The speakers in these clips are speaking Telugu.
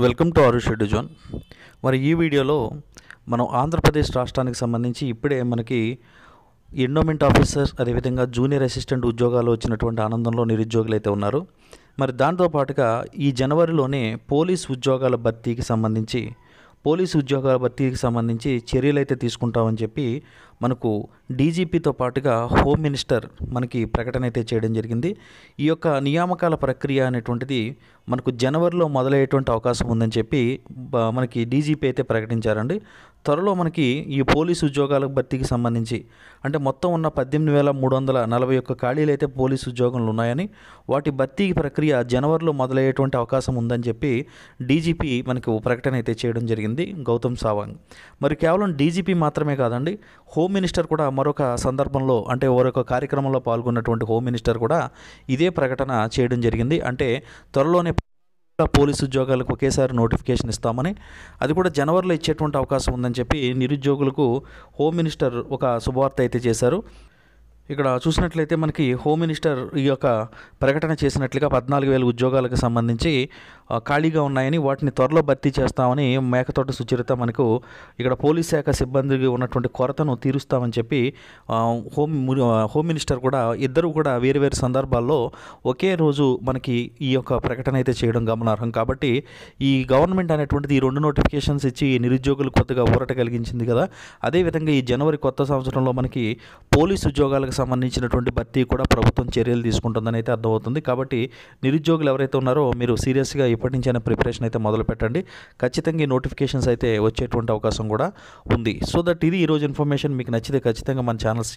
వెల్కమ్ టు ఆరు షెడ్యూ జోన్ మరి ఈ వీడియోలో మనం ఆంధ్రప్రదేశ్ రాష్ట్రానికి సంబంధించి ఇప్పుడే మనకి ఎండోమెంట్ ఆఫీసర్ అదేవిధంగా జూనియర్ అసిస్టెంట్ ఉద్యోగాలు వచ్చినటువంటి ఆనందంలో నిరుద్యోగులు అయితే ఉన్నారు మరి దాంతో పాటుగా ఈ జనవరిలోనే పోలీస్ ఉద్యోగాల భర్తీకి సంబంధించి పోలీసు ఉద్యోగాల భర్తీకి సంబంధించి చర్యలు అయితే తీసుకుంటామని చెప్పి మనకు డీజీపీతో పాటుగా హోమ్ మినిస్టర్ మనకి ప్రకటన అయితే చేయడం జరిగింది ఈ యొక్క నియామకాల ప్రక్రియ అనేటువంటిది మనకు జనవరిలో మొదలయ్యేటువంటి అవకాశం ఉందని చెప్పి బ- మనకి డీజీపీ అయితే ప్రకటించారండి త్వరలో మనకి ఈ పోలీసు ఉద్యోగాల భర్తీకి సంబంధించి అంటే మొత్తం ఉన్న పద్దెనిమిది వేల మూడు వందల నలభై ఒక్క ఖాళీలు అయితే పోలీసు ఉద్యోగాలు ఉన్నాయని వాటి భర్తీ ప్రక్రియ జనవరిలో మొదలయ్యేటువంటి అవకాశం ఉందని చెప్పి డీజీపీ మనకు ప్రకటన అయితే చేయడం జరిగింది గౌతమ్ సావాంగ్ మరి కేవలం డీజీపీ మాత్రమే కాదండి హోమ్ మినిస్టర్ కూడా మరొక సందర్భంలో అంటే మరొక కార్యక్రమంలో పాల్గొన్నటువంటి హోమ్ మినిస్టర్ కూడా ఇదే ప్రకటన చేయడం జరిగింది అంటే త్వరలోనే పోలీసు ఉద్యోగాలకు ఒకేసారి నోటిఫికేషన్ ఇస్తామని అది కూడా జనవరిలో ఇచ్చేటువంటి అవకాశం ఉందని చెప్పి నిరుద్యోగులకు హోమ్ మినిస్టర్ ఒక శుభవార్త అయితే చేశారు ఇక్కడ చూసినట్లయితే మనకి హోమ్ మినిస్టర్ ఈ యొక్క ప్రకటన చేసినట్లుగా పద్నాలుగు వేల ఉద్యోగాలకు సంబంధించి ఆ, ఖాళీగా ఉన్నాయని వాటిని త్వరలో భర్తీ చేస్తామని మేకతోట సుచరిత మనకు ఇక్కడ పోలీస్ శాఖ సిబ్బందికి ఉన్నటువంటి కొరతను తీరుస్తామని చెప్పి ఆ, హోమ్ ము- ఆ, హోమ్ మినిస్టర్ కూడా ఇద్దరు కూడా వేరు వేరు సందర్భాల్లో ఒకే రోజు మనకి ఈ యొక్క ప్రకటన అయితే చేయడం గమనార్హం కాబట్టి ఈ గవర్నమెంట్ అనేటువంటిది ఈ రెండు నోటిఫికేషన్స్ ఇచ్చి నిరుద్యోగులు కొత్తగా ఊరట కలిగించింది కదా అదేవిధంగా ఈ జనవరి కొత్త సంవత్సరంలో మనకి పోలీసు ఉద్యోగాలకు సంబంధించినటువంటి భర్తీ కూడా ప్రభుత్వం చర్యలు తీసుకుంటుందని అయితే అర్థమవుతుంది కాబట్టి నిరుద్యోగులు ఎవరైతే ఉన్నారో మీరు సీరియస్గా ఇప్పటి నుంచైనా ప్రిపరేషన్ అయితే మొదలు పెట్టండి ఖచ్చితంగా ఈ నోటిఫికేషన్స్ అయితే వచ్చేటువంటి అవకాశం కూడా ఉంది సో దట్ ఇది ఈరోజు ఇన్ఫర్మేషన్ మీకు నచ్చితే ఖచ్చితంగా మన ఛానల్స్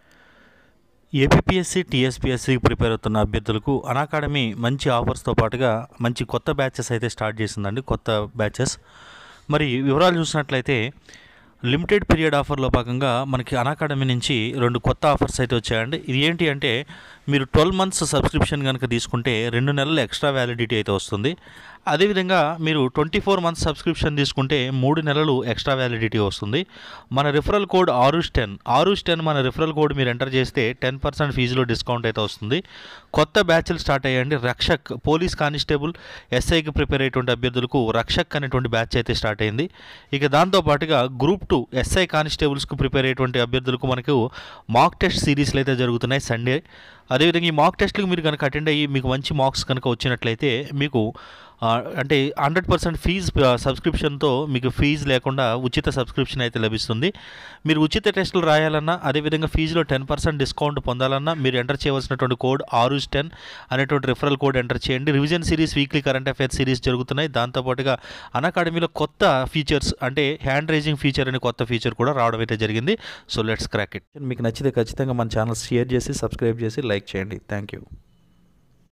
ఏపీఎస్సి టీఎస్పీఎస్సికి ప్రిపేర్ అవుతున్న అభ్యర్థులకు అనాకాడమీ మంచి ఆఫర్స్తో పాటుగా మంచి కొత్త బ్యాచెస్ అయితే స్టార్ట్ చేసిందండి కొత్త బ్యాచెస్ మరి వివరాలు చూసినట్లయితే లిమిటెడ్ పీరియడ్ ఆఫర్లో భాగంగా మనకి అనాకాడమీ నుంచి రెండు కొత్త ఆఫర్స్ అయితే వచ్చాయండి ఇది ఏంటి అంటే మీరు ట్వెల్వ్ మంత్స్ సబ్స్క్రిప్షన్ కనుక తీసుకుంటే రెండు నెలలు ఎక్స్ట్రా వ్యాలిడిటీ అయితే వస్తుంది అదేవిధంగా మీరు ట్వంటీ ఫోర్ మంత్స్ సబ్స్క్రిప్షన్ తీసుకుంటే మూడు నెలలు ఎక్స్ట్రా వ్యాలిడిటీ వస్తుంది మన referral code Aarush ten Aarush ten మన రిఫరల్ కోడ్ మీరు ఎంటర్ చేస్తే టెన్ పర్సెంట్ ఫీజులో డిస్కౌంట్ అయితే వస్తుంది కొత్త బ్యాచ్లు స్టార్ట్ అయ్యండి రక్షక్ పోలీస్ కానిస్టేబుల్ ఎస్ఐకి ప్రిపేర్ అయ్యేటువంటి అభ్యర్థులకు రక్షక్ అనేటువంటి బ్యాచ్ అయితే స్టార్ట్ అయింది ఇక దాంతోపాటుగా గ్రూప్ టూ ఎస్ఐ కానిస్టేబుల్స్కు ప్రిపేర్ అయ్యేటువంటి అభ్యర్థులకు మనకు మాక్ టెస్ట్ సిరీస్లు అయితే జరుగుతున్నాయి సండే అదేవిధంగా ఈ మాక్ టెస్ట్లకు మీరు కనుక అటెండ్ అయ్యి మీకు మంచి మార్క్స్ కనుక వచ్చినట్లయితే మీకు ఆ, అంటే హండ్రెడ్ పర్సెంట్ ఫీజ్ సబ్స్క్రిప్షన్తో మీకు ఫీజు లేకుండా ఉచిత సబ్స్క్రిప్షన్ అయితే లభిస్తుంది మీరు ఉచిత టెస్టులు రాయాలన్నా అదేవిధంగా ఫీజులో టెన్ పర్సెంట్ డిస్కౌంట్ పొందాలన్నా మీరు ఎంటర్ చేయవలసినటువంటి కోడ్ ఆరుస్ టెన్ అనేటువంటి రిఫరల్ కోడ్ ఎంటర్ చేయండి revision series weekly current affairs series జరుగుతున్నాయి దాంతోపాటుగా అకాడమీలో కొత్త ఫీచర్స్ అంటే హ్యాండ్ రైజింగ్ ఫీచర్ అనే కొత్త ఫీచర్ కూడా రావడం అయితే జరిగింది సో లెట్స్ క్రాక్ ఇట్ మీకు నచ్చితే ఖచ్చితంగా మన ఛానల్ షేర్ చేసి సబ్స్క్రైబ్ చేసి లైక్ చేయండి థ్యాంక్ యూ